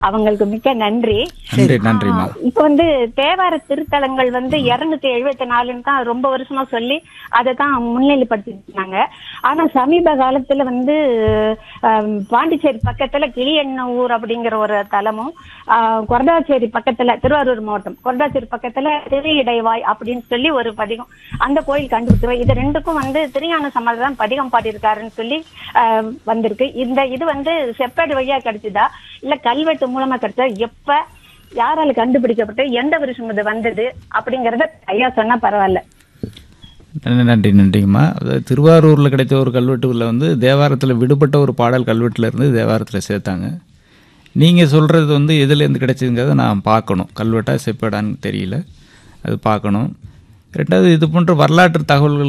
அவங்களுக்கு மிக்க நன்றி நன்றி நன்றிம்மா ஆ, இப்ப வந்து தேவார திருத்தலங்கள் வந்து இருநூத்தி எழுபத்தி நாலுன்னு தான் ரொம்ப வருஷமா சொல்லி அதை தான் முன்னிலைப்படுத்திட்டு இருந்தாங்க ஆனா சமீப காலத்துல வந்து ஆம், பாண்டிச்சேரி பக்கத்துல கிளியண்ணூர் அப்படிங்கிற ஒரு தலமும் ஆ, கொரடாச்சேரி பக்கத்துல திருவாரூர் மாவட்டம் கொரடாச்சேரி பக்கத்துல திருஇடைவாய் அப்படின்னு சொல்லி ஒரு பதிகம் அந்த கோயில் கண்டுபிடிச்சிருவோம் இது ரெண்டுக்கும் வந்து திருஞான சம்பந்தம் தான் பதிகம் பாடியிருக்காருன்னு சொல்லி ஆ, வந்திருக்கு இந்த இது வந்து செப்பேடு வழியா கிடைச்சதா இல்ல கல்வெட்டு மூலமா கிடைச்சதா எப்ப யாரால கண்டுபிடிக்கப்பட்டு எந்த வருஷம் இது வந்தது அப்படிங்கறத ஐயா சொன்னா பரவாயில்ல நன்றி நன்றி நன்றிங்கம்மா அதாவது திருவாரூரில் கிடைத்த ஒரு கல்வெட்டுல வந்து தேவாரத்தில் விடுபட்ட ஒரு பாடல் கல்வெட்டில் இருந்து தேவாரத்தில் சேர்த்தாங்க நீங்கள் சொல்கிறது வந்து எதுலேருந்து கிடைச்சதுங்கிறத நான் பார்க்கணும் கல்வெட்டா செப்பேடான்னு தெரியல அது பார்க்கணும் ரெண்டாவது இது போன்ற வரலாற்று தகவல்கள்